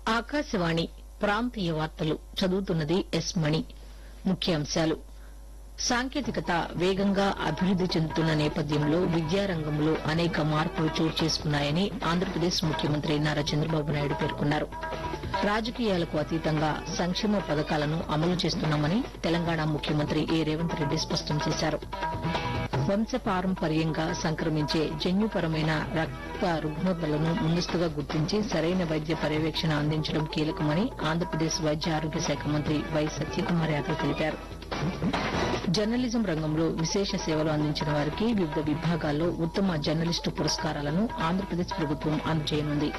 ఆకాశవాణి ప్రాంతీయ వార్తలు చదువుతున్నది ఎస్ మణి ముఖ్యాంశాలు సాంకేతికత వేగంగా అభివృద్ది చెందుతున్న నేపథ్యంలో విద్యారంగంలో అనేక మార్పులు చోటు చేసుకున్నాయని ఆంధ్రప్రదేశ్ ముఖ్యమంత్రి నారా చంద్రబాబు నాయుడు పేర్కొన్నారు రాజకీయాలకు అతీతంగా సంక్షేమ పథకాలను అమలు చేస్తున్నామని తెలంగాణ ముఖ్యమంత్రి ఏ రేవంత్ రెడ్డి స్పష్టం చేశారు వంశపారంపర్యంగా సంక్రమించే జన్యుపరమైన రక్త రుగ్మతలను ముందస్తుగా గుర్తించి సరైన వైద్య పర్యవేక్షణ అందించడం కీలకమని ఆంధ్రప్రదేశ్ వైద్య ఆరోగ్య శాఖ మంత్రి వై సత్యకుమార్ యాదవ్ తెలిపారు జర్నలిజం రంగంలో విశేష సేవలు అందించిన వారికి వివిధ విభాగాల్లో ఉత్తమ జర్నలిస్టు పురస్కారాలను ఆంధ్రప్రదేశ్ ప్రభుత్వం అందజేయనుంది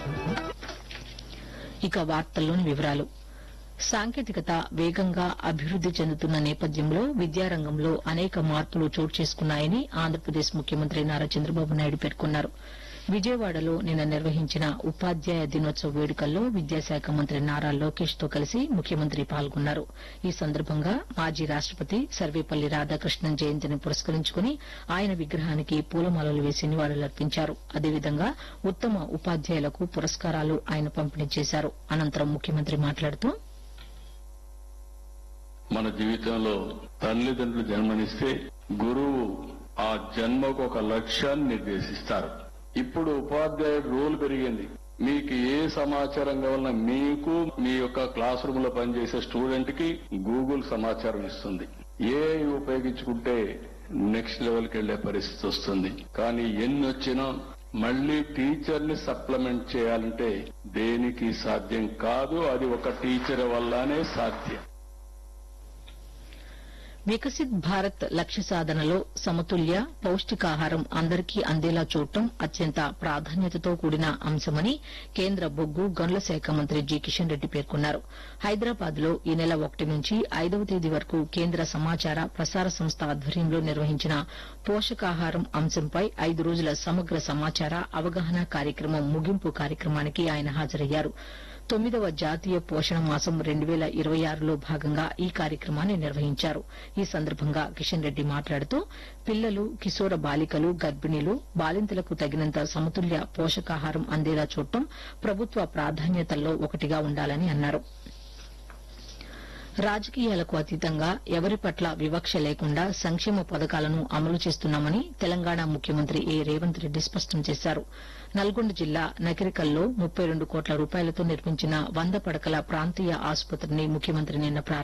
ఇక వార్తల్లోని వివరాలు సాంకేతికత వేగంగా అభివృద్ది చెందుతున్న నేపథ్యంలో విద్యారంగంలో అనేక మార్పులు చోటు చేసుకున్నాయని ఆంధ్రప్రదేశ్ ముఖ్యమంత్రి నారా చంద్రబాబు నాయుడు పేర్కొన్నారు విజయవాడలో నిన్న నిర్వహించిన ఉపాధ్యాయ దినోత్సవ వేడుకల్లో విద్యాశాఖ మంత్రి నారా లోకేష్ తో కలిసి ముఖ్యమంత్రి పాల్గొన్నారు ఈ సందర్భంగా మాజీ రాష్టపతి సర్వేపల్లి రాధాకృష్ణన్ జయంతిని పురస్కరించుకుని ఆయన విగ్రహానికి పూలమాలలు వేసి నివాళులర్పించారు అదేవిధంగా ఉత్తమ ఉపాధ్యాయులకు పురస్కారాలు ఆయన పంపిణీ చేశారు అనంతరం ముఖ్యమంత్రి మాట్లాడుతూ మన జీవితంలో తల్లిదండ్రులు జన్మనిస్తే గురువు ఆ జన్మకు ఒక లక్ష్యాన్ని నిర్దేశిస్తారు ఇప్పుడు ఉపాధ్యాయుడు రోల్ పెరిగింది మీకు ఏ సమాచారం కావాలన్నా మీకు మీ యొక్క క్లాస్ రూమ్ లో పనిచేసే స్టూడెంట్ కి గూగుల్ సమాచారం ఇస్తుంది ఏ ఉపయోగించుకుంటే నెక్స్ట్ లెవెల్కి వెళ్లే పరిస్థితి వస్తుంది కానీ ఎన్ని వచ్చినా మళ్ళీ టీచర్ ని సప్లిమెంట్ చేయాలంటే దేనికి సాధ్యం కాదు అది ఒక టీచర్ వల్లనే సాధ్యం వికసిత్ భారత్ లక్ష్య సాధనలో సమతుల్య పౌష్టికాహారం అందరికీ అందేలా చూడటం అత్యంత ప్రాధాన్యతతో కూడిన అంశమని కేంద్ర బొగ్గు గనుల శాఖ మంత్రి జి కిషన్ రెడ్డి పేర్కొన్నారు హైదరాబాద్ లో ఈ నెల ఒకటి నుంచి ఐదవ తేదీ వరకు కేంద్ర సమాచార ప్రసార సంస్థ ఆధ్వర్యంలో నిర్వహించిన పోషకాహారం అంశంపై ఐదు రోజుల సమగ్ర సమాచార అవగాహన కార్యక్రమం ముగింపు కార్యక్రమానికి ఆయన హాజరయ్యారు తొమ్మిదవ జాతీయ పోషణ మాసం రెండు వేల ఇరవై ఆరులో భాగంగా ఈ కార్యక్రమాన్ని నిర్వహించారు ఈ సందర్భంగా కిషన్ రెడ్డి మాట్లాడుతూ పిల్లలు కిశోర బాలికలు గర్భిణీలు బాలింతలకు తగినంత సమతుల్య పోషకాహారం అందేలా చూడటం ప్రభుత్వ ప్రాధాన్యతల్లో ఒకటిగా ఉండాలని అన్నారు రాజకీయాలకు అతీతంగా ఎవరి పట్ల వివక్ష లేకుండా సంక్షేమ పథకాలను అమలు చేస్తున్నామని తెలంగాణ ముఖ్యమంత్రి ఏ రేవంత్ రెడ్డి స్పష్టం చేశారు నల్గొండ జిల్లా నకిరికల్లో ముప్పై రెండు కోట్ల రూపాయలతో నిర్మించిన వంద పడకల ప్రాంతీయ ఆసుపత్రిని ముఖ్యమంత్రి నిన్న ప్రారంభించారు